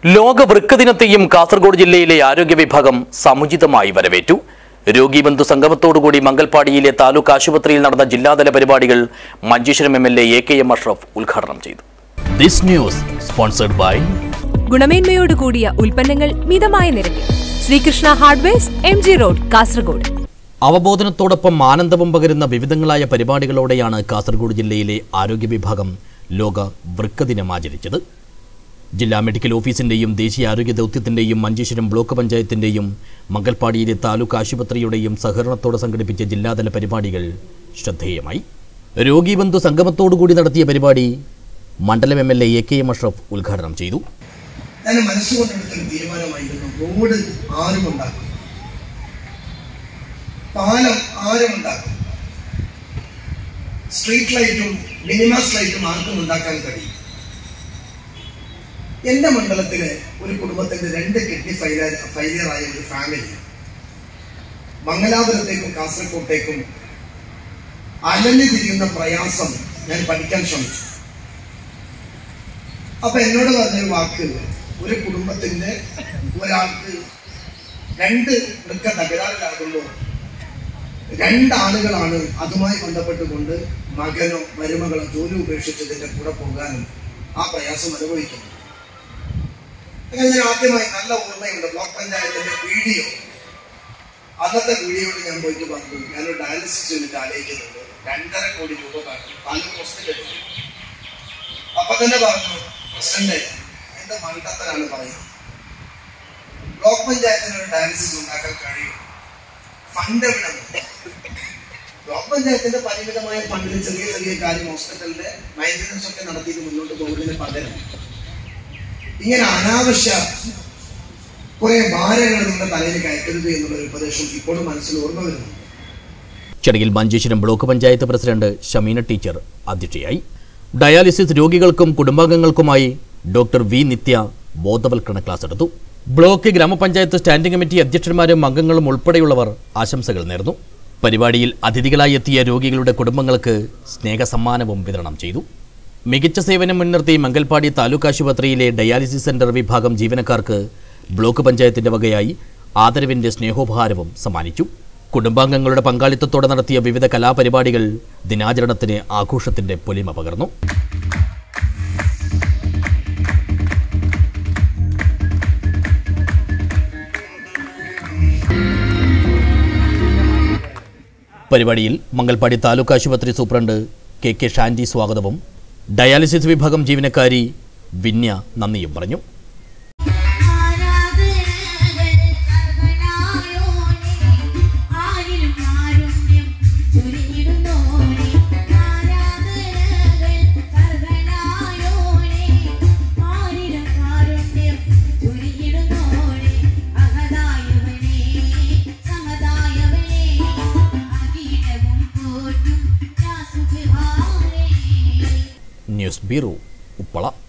ലോക വൃക്ക ദിനത്തെയും കാസർഗോഡ് ജില്ലയിലെ ആരോഗ്യ വിഭാഗം സമുചിതമായി വരവേറ്റു രോഗി ബന്ധു സംഗമത്തോടുകൂടി മംഗൽപാടിയിലെ താലൂക്ക് ആശുപത്രിയിൽ നടന്ന ജില്ലാതല പരിപാടികൾ Manjeshwaram M L A K M Ashraf ഉദ്ഘാടനം ചെയ്തു ദിസ് ന്യൂസ് സ്പോൺസർഡ് ബൈ ഗുണമേന്മയോട് കൂടിയ ഉൽപ്പന്നങ്ങൾ മിതമായ നിരക്കിൽ Sreekrishna hardwares M G road Kasaragod അവബോധനത്തോടൊപ്പം ആനന്ദവും പകരുന്ന വിവിധങ്ങളായ പരിപാടികളോടെയാണ് കാസർഗോഡ് ജില്ലയിലെ ആരോഗ്യ വിഭാഗം ലോക വൃക്ക ദിനം ആചരിച്ചത് ജില്ലാ മെഡിക്കൽ ഓഫീസിന്റെയും ദേശീയ ആരോഗ്യ ദൗത്യത്തിന്റെയും മഞ്ചേശ്വരം ബ്ലോക്ക് പഞ്ചായത്തിന്റെയും മംഗൽപാടിയിലെ താലൂക്ക് ആശുപത്രിയുടെയും സഹകരണത്തോടെ സംഘടിപ്പിച്ച ജില്ലാതല പരിപാടികൾ ശ്രദ്ധേയമായി രോഗീബന്ധു സംഗമത്തോടുകൂടി നടത്തിയ പരിപാടി മണ്ഡലം M L A K M Ashraf ഉദ്ഘാടനം ചെയ്തു ഞാൻ മനസ്സുകൊണ്ടെടുത്തൊരു തീരുമാനമായിരുന്നു റോഡ് ആരുമുണ്ടാക്കും പാലം ആരുമുണ്ടാക്കും സ്ട്രീറ്റ് ലൈറ്റും മിനിമസ് ലൈറ്റും ആർക്കും ഉണ്ടാക്കാൻ കഴിയും എന്റെ മണ്ഡലത്തിലെ ഒരു കുടുംബത്തിന്റെ രണ്ട് കിഡ്നി ഫൈലർ ഫൈലിയറായ ഒരു ഫാമിലി മംഗലാപുരത്തേക്കും കാസർകോട്ടേക്കും അലഞ്ഞു തിരിയുന്ന പ്രയാസം ഞാൻ പഠിക്കാൻ ശ്രമിച്ചു അപ്പൊ എന്നോട് പറഞ്ഞൊരു വാക്ക് ഒരു കുടുംബത്തിന്റെ ഒരാൾക്ക് രണ്ട് വൃക്ക തകരാറിലാകുമ്പോൾ രണ്ടാളുകളാണ് അതുമായി ബന്ധപ്പെട്ടുകൊണ്ട് മകനോ മരുമകളോ ജോലി ഉപേക്ഷിച്ചതിന്റെ കൂടെ പോകാനും ആ പ്രയാസം അനുഭവിക്കുന്നു അങ്ങനെ ഞാൻ ആദ്യമായി നല്ല ഓർമ്മയുണ്ട് ബ്ലോക്ക് പഞ്ചായത്തിന്റെ വീഡിയോ അന്നത്തെ വീഡിയോയിൽ ഞാൻ പോയിട്ട് പറഞ്ഞു ഞാനൊരു ഡയാലിസിസ് യൂണിറ്റ് ആലോചിക്കുന്നുണ്ട് രണ്ടര കോടി രൂപ വേണം താലൂക്ക് ഹോസ്പിറ്റലിൽ അപ്പൊ തന്നെ പറഞ്ഞു പ്രസിഡന്റ് എന്റെ മണ്ടത്തരാണ് പറയുന്നത് ബ്ലോക്ക് പഞ്ചായത്തിന് ഒരു ഡയാലിസിസ് ഉണ്ടാക്കാൻ കഴിയും ഫണ്ട് എവിടെ നിന്ന്? ബ്ലോക്ക് പഞ്ചായത്തിന്റെ പരിമിതമായ ഫണ്ടിൽ ചെറിയ ചെറിയ കാര്യം ഹോസ്പിറ്റലിന്റെ മെയിൻ്റനൻസ് ഒക്കെ നടത്തിയിട്ട് മുന്നോട്ട് പോകുന്നതിന് പകരം ഇങ്ങനെ അനാവശ്യ കുറെ ഭാരങ്ങൾ നമ്മുടെ തലയിൽ കയറ്റരുത് എന്നുള്ള ഒരു ഉപദേശം ഇപ്പോഴും മനസ്സിൽ ഓർമ്മ വരുന്നുണ്ട് ചടങ്ങിൽ Manjeshwaram block panchayat president Shameena teacher അധ്യക്ഷയായി ഡയാലിസിസ് രോഗികൾക്കും കുടുംബാംഗങ്ങൾക്കുമായി ഡോക്ടർ വി നിത്യ ബോധവൽക്കരണ ക്ലാസ് എടുത്തു ബ്ലോക്ക് ഗ്രാമപഞ്ചായത്ത് സ്റ്റാൻഡിംഗ് കമ്മിറ്റി അധ്യക്ഷന്മാരും അംഗങ്ങളും ഉൾപ്പെടെയുള്ളവർ ആശംസകൾ നേർന്നു പരിപാടിയിൽ അതിഥികളായി എത്തിയ രോഗികളുടെ കുടുംബങ്ങൾക്ക് സ്നേഹസമ്മാനവും വിതരണം ചെയ്തു മികച്ച സേവനം മുൻനിർത്തി മംഗൽപാടി താലൂക്ക് ആശുപത്രിയിലെ ഡയാലിസിസ് സെന്റർ വിഭാഗം ജീവനക്കാർക്ക് ബ്ലോക്ക് പഞ്ചായത്തിന്റെ വകയായി ആദരവിന്റെ സ്നേഹോപഹാരവും സമ്മാനിച്ചു കുടുംബാംഗങ്ങളുടെ പങ്കാളിത്തത്തോടെ നടത്തിയ വിവിധ കലാപരിപാടികൾ ദിനാചരണത്തിന് ആഘോഷത്തിന്റെ പൊലിമ പകർന്നു പരിപാടിയിൽ മംഗൽപാടി താലൂക്ക് ആശുപത്രി സൂപ്രണ്ട് കെ കെ ഷാൻഡി സ്വാഗതവും ഡയാലിസിസ് വിഭാഗം ജീവനക്കാരി വിന്യ നന്ദിയും പറഞ്ഞു ആരാധനകൾ സർവനായോനേ ആരിലും കാരുണ്യം ചൊരിഞ്ഞിടുന്നോനേ ആരാധനകൾ സർവനായോനേ ആരിലും കാരുണ്യം ചൊരിഞ്ഞിടുന്നോനേ അഹദായവനേ സമദായവനേ അഖിലവും പോറ്റും യാസുഖാനേ ന്യൂസ് ബ്യൂറോ ഉപ്പള